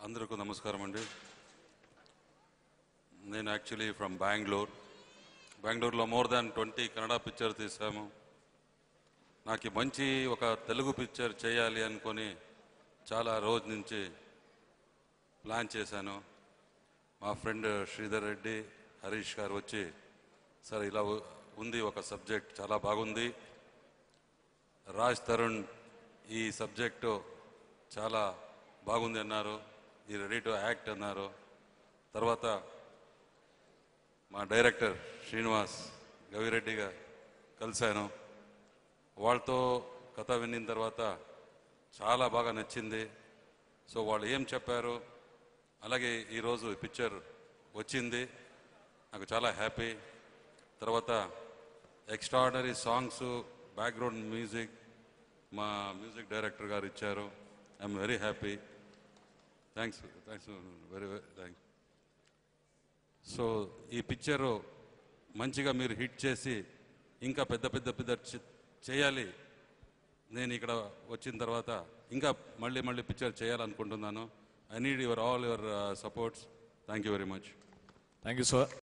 అందరికీ నమస్కారం అండి నేను యాక్చువల్లీ ఫ్రమ్ బెంగళూరు బెంగళూరులో more than twenty Kannada picture తీసాము నాకు ఈ మంచి ఒక తెలుగు పిక్చర్ చేయాలి అనుకొని చాలా రోజు నుంచి ప్లాన్ చేశాను మా ఫ్రెండ్ శ్రీధర్ రెడ్డి హరీష్ గారు వచ్చి సార్ ఇలా ఉ- ఉంది ఒక సబ్జెక్ట్ చాలా బాగుంది రాజ్ తరుణ్ ఈ సబ్జెక్టు చాలా బాగుంది అన్నారు ఈ రెడీ టు యాక్ట్ అన్నారు తర్వాత మా డైరెక్టర్ శ్రీనివాస్ గవిరెడ్డిగా కలిశాను వాళ్ళతో కథ విన్న తర్వాత చాలా బాగా నచ్చింది సో వాళ్ళు ఏం చెప్పారు అలాగే ఈరోజు ఈ పిక్చర్ వచ్చింది నాకు చాలా హ్యాపీ తర్వాత ఎక్స్ట్రాడినరీ సాంగ్స్ బ్యాక్గ్రౌండ్ మ్యూజిక్ మా మ్యూజిక్ డైరెక్టర్ గారు ఇచ్చారు I'm very happy thanks thanks very very thanks so ఈ పిక్చరు మంచిగా మీరు హిట్ చేసి ఇంకా పెద్ద పెద్ద పెద్ద చే- చేయాలి నేను ఇక్కడ వచ్చిన తర్వాత ఇంకా మళ్ళీ మళ్ళీ పిక్చర్ చేయాలనుకుంటున్నాను I need your all your supports thank you very much thank you sir